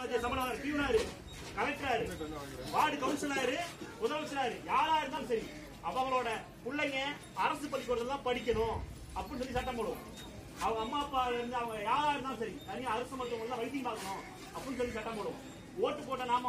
வாத்தியார் சம்பளம் பியூனாரு கலெக்டராரு ward councillor முதலமைச்சராரு யாரா இருந்தாலும் சரி அவங்களோட பிள்ளைங்க அரசு பள்ளிக்கூடத்துல தான் படிக்கணும் அப்படின்னு சொல்லி சட்டம் போடுவோம் அவங்க அம்மா அப்பா இருந்து அவங்க யாரா இருந்தாலும் சரி தனியா அரசு மருத்துவமனையில வைத்தியம் பார்க்கணும் அப்படின்னு சொல்லி சட்டம் போடுவோம் ஓட்டு போட்ட நாம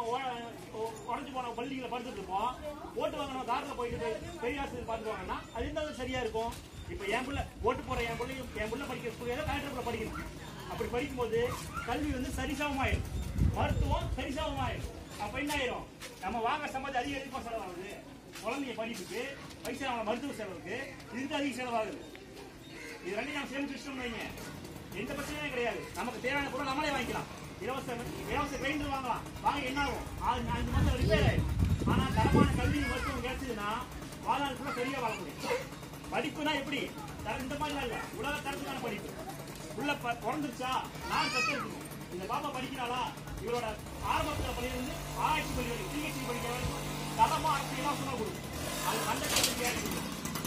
உடஞ்சு போன பள்ளிகளை படுத்துட்டு இருப்போம் ஓட்டு வாங்கணும் கார்ல போயிட்டு போய் பெரிய ஆசிரியர் பார்த்துவாங்கன்னா அது இருந்தாலும் சரியா இருக்கும் இப்ப என் பிள்ளை ஓட்டு போற என் பிள்ளையும் என் பிள்ளை படிக்கிற ஸ்கூல் கலெக்டர் பிள்ளை படிக்கணும் அப்படி படிக்கும்போது கல்வி வந்து சரிசமமாயிடும் மருத்துவம் சரிசமமாயிடும் அப்ப என்ன ஆயிரும் நம்ம வாங்க சம்பாதி அதிக அதிகமா செலவாகுது குழந்தைய படிப்புக்கு வயசான மருத்துவ செலவுக்கு இதுக்கு அதிக செலவாகுது இது ரெண்டு நம்ம சேர்ந்து வச்சிட்டோம்னு வைங்க எந்த பிரச்சனையும் கிடையாது நமக்கு தேவையான பொருள் நம்மளே வாங்கிக்கலாம் இலவச இலவச கிரைண்டர் வாங்கலாம் வாங்க என்ன ஆகும் ஆறு அஞ்சு மாசம் ரிப்பேர் ஆயிடும் ஆனா தரமான கல்வி மருத்துவம் கிடைச்சதுன்னா வாழ்நாள் சரியா வாழ முடியும் படிப்புனா எப்படி தர- இந்த மாதிரி இல்ல உலக தரத்துக்கான படிப்பு உள்ள ப- பிறந்துருச்சா நான் கத்து இருக்கணும் இந்த பாப்பா படிக்கிறாளா இவரோட ஆரம்பத்துல பள்ளியிலிருந்து ஆராய்ச்சி பள்ளி வரைக்கும் பிஹெச்டி படிக்கிற வரைக்கும் தரமா இலவசமா கொடுக்கும் அது கண்ட கல்வி கேட்டு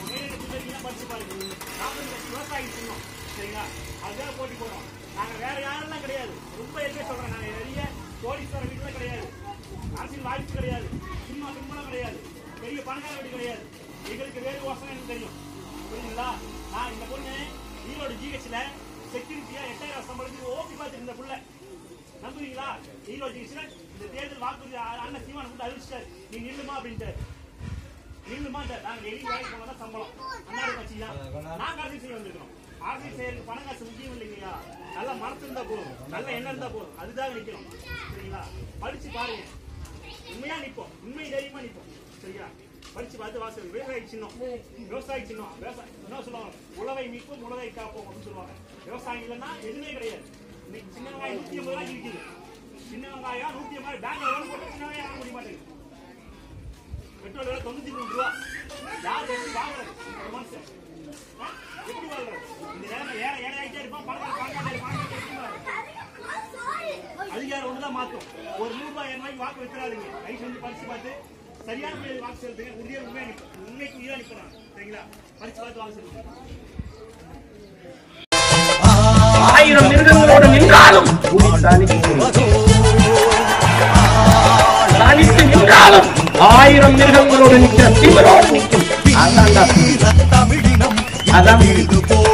படிச்சு பாருங்க நாற்பது லட்சம் விவசாயி சொன்னோம் சரிங்களா அதுதான் போட்டி போடுறோம் நாங்க வேற யாரெல்லாம் கிடையாது ரொம்ப எளிமையா சொல்றேன் நாங்க நிறைய கோடீஸ்வர வீட்டுல கிடையாது அரசியல் வாய்ப்பு கிடையாது சினிமா திருமணம் கிடையாது பெரிய பணக்கார வீடு கிடையாது எங்களுக்கு வேறு யோசனை எனக்கு தெரியும் புரியுதுங்களா நான் இந்த பொண்ணு ஈரோடு ஜிஹெச்ல செக்யூரிட்டியா எட்டாயிரம் சம்பளத்துக்கு ஓகே பார்த்துட்டு இந்த புள்ள நம்புவீங்களா ஈரோடு ஜிஹெச்ல இந்த தேர்தல் வாக்குறுதி அ- அண்ணன் சீமான் வந்து அறிவிச்சிட்டாரு நீ நில்லுமா அப்படின்ட்டு நில்லுமா இந்த நாங்க எலி வேலைக்கு போனா சம்பளம் அண்ணாடு கட்சி தான் நாங்க அரசியல் செய்ய வந்திருக்கோம் அரசியல் செய்யறதுக்கு பணம் காசு முக்கியம் இல்லைங்கய்யா நல்ல மனசு இருந்தா போதும் நல்ல எண்ணம் இருந்தா போதும் அதுதான் நிக்கணும் சரிங்களா படிச்சு பாருங்க உண்மையா நிப்போம் உண்மை தைரியமா நிப்போம் சரியா படிச்சு பார்த்து வாசல் விவசாயி சின்னம் விவசாயி சின்னம் விவசாயம் என்ன சொல்லுவாங்க உழவை மீட்போம் உழவை காப்போம் அப்படின்னு சொல்லுவாங்க விவசாயம் இல்லைன்னா எதுவுமே கிடையாது இன்னைக்கு சின்ன வெங்காயம் நூத்தி ஐம்பது ரூபாய்க்கு விற்கிது சின்ன வெங்காயம் நூத்தி ஐம்பது பேங்க்ல லோன் போட்டு சின்ன வெங்காயம் வாங்க முடிய மாட்டேங்குது பெட்ரோல் விலை தொண்ணூத்தி மூணு ரூபா யார் எப்படி வாங்குறது ஒரு மனுஷன் ஆ? எப்படி வாழ்றது இந்த நேரம் ஏழை ஏழை ஆகிட்டே இருப்பான் பணக்கார பணக்கார இருப்பான் அதிகாரம் ஒண்ணுதான் மாத்தும் ஒரு நூறு ரூபாய் ரூபாய்க்கு வாக்கு வைக்கிறாருங்க கை செஞ்சு படிச்சு பார்த்து சரியான முறையில் வாக்கு செலுத்துங்க உறுதியாக உண்மையா நிற்போம் உண்மைக்கு உயிரா நிற்பேன் சரிங்களா படிச்சு பார்த்து வாக்கு செலுத்துங்க ஆயிரம் மிருகங்களோடு நின்றாலும் தனித்து நின்றாலும் ஆயிரம் மிருகங்களோடு நிற்கிற திமிரோடு நிற்கும் அதான்டா. தமிழினம் அதான் இது போல்